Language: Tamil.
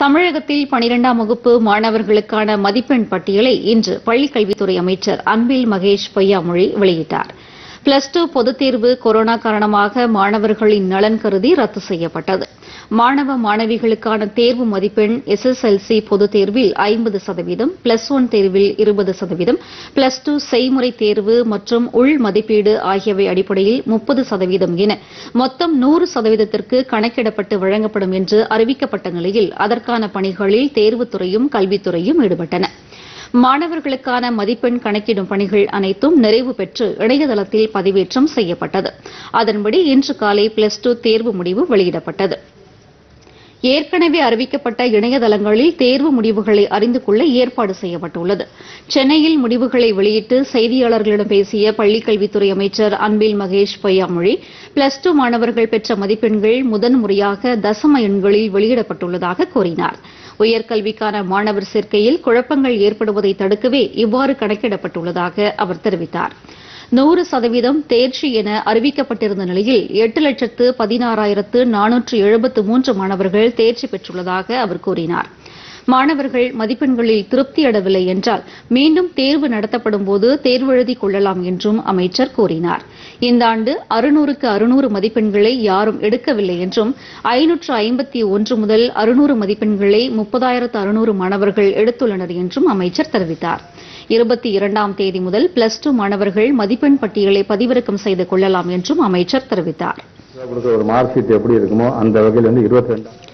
தமிழகத்தில் பனிரெண்டாம் வகுப்பு மாணவர்களுக்கான மதிப்பெண் பட்டியலை இன்று பள்ளிக்கல்வித்துறை அமைச்சர் அன்பில் மகேஷ் பொய்யாமொழி வெளியிட்டார் பிளஸ் டூ பொதுத் தேர்வு கொரோனா காரணமாக மாணவர்களின் நலன் கருதி ரத்து செய்யப்பட்டது மாணவ மாணவிகளுக்கான தேர்வு மதிப்பெண் எஸ்எஸ்எல்சி பொதுத் தேர்வில் ஐம்பது சதவீதம் பிளஸ் ஒன் தேர்வில் இருபது சதவீதம் பிளஸ் டூ செய்முறை தேர்வு மற்றும் உள் மதிப்பீடு ஆகியவை அடிப்படையில் முப்பது சதவீதம் என மொத்தம் நூறு சதவீதத்திற்கு கணக்கிடப்பட்டு வழங்கப்படும் என்று அறிவிக்கப்பட்ட நிலையில் அதற்கான பணிகளில் தேர்வுத்துறையும் கல்வித்துறையும் ஈடுபட்டன மாணவர்களுக்கான மதிப்பெண் கணக்கிடும் பணிகள் அனைத்தும் நிறைவு பெற்று இணையதளத்தில் பதிவேற்றம் செய்யப்பட்டது அதன்படி இன்று காலை பிளஸ் டூ தேர்வு முடிவு வெளியிடப்பட்டது ஏற்கனவே அறிவிக்கப்பட்ட இணையதளங்களில் தேர்வு முடிவுகளை அறிந்து கொள்ள ஏற்பாடு செய்யப்பட்டுள்ளது சென்னையில் முடிவுகளை வெளியிட்டு செய்தியாளர்களிடம் பேசிய பள்ளிக்கல்வித்துறை அமைச்சர் அன்பில் மகேஷ் பொய்யாமொழி பிளஸ் டூ மாணவர்கள் பெற்ற மதிப்பெண்கள் முதன்முறையாக தசம எண்களில் வெளியிடப்பட்டுள்ளதாக கூறினார் உயர்கல்விக்கான மாணவர் சேர்க்கையில் குழப்பங்கள் ஏற்படுவதை தடுக்கவே இவ்வாறு கணக்கிடப்பட்டுள்ளதாக அவர் தெரிவித்தார் நூறு சதவீதம் தேர்ச்சி என அறிவிக்கப்பட்டிருந்த நிலையில் எட்டு லட்சத்து பதினாறாயிரத்து நானூற்று எழுபத்து மூன்று மாணவர்கள் தேர்ச்சி பெற்றுள்ளதாக அவர் கூறினார் மாணவர்கள் மதிப்பெண்களில் திருப்தியடவில்லை என்றால் மீண்டும் தேர்வு நடத்தப்படும் போது தேர்வு எழுதிக் கொள்ளலாம் என்றும் அமைச்சர் கூறினார் இந்த ஆண்டு அறுநூறுக்கு அறுநூறு மதிப்பெண்களை யாரும் எடுக்கவில்லை என்றும் ஐநூற்று ஐம்பத்தி ஒன்று முதல் அறுநூறு மதிப்பெண்களை முப்பதாயிரத்து அறுநூறு மாணவர்கள் எடுத்துள்ளனர் என்றும் அமைச்சர் தெரிவித்தார் இருபத்தி இரண்டாம் தேதி முதல் பிளஸ் டூ மாணவர்கள் மதிப்பெண் பட்டியலை பதிவிறக்கம் செய்து கொள்ளலாம் என்றும் அமைச்சர் தெரிவித்தார் கொடுக்குற ஒரு மார்க் ஷீட் எப்படி இருக்குமோ அந்த வகையில் வந்து இருபத்தி ரெண்டாம்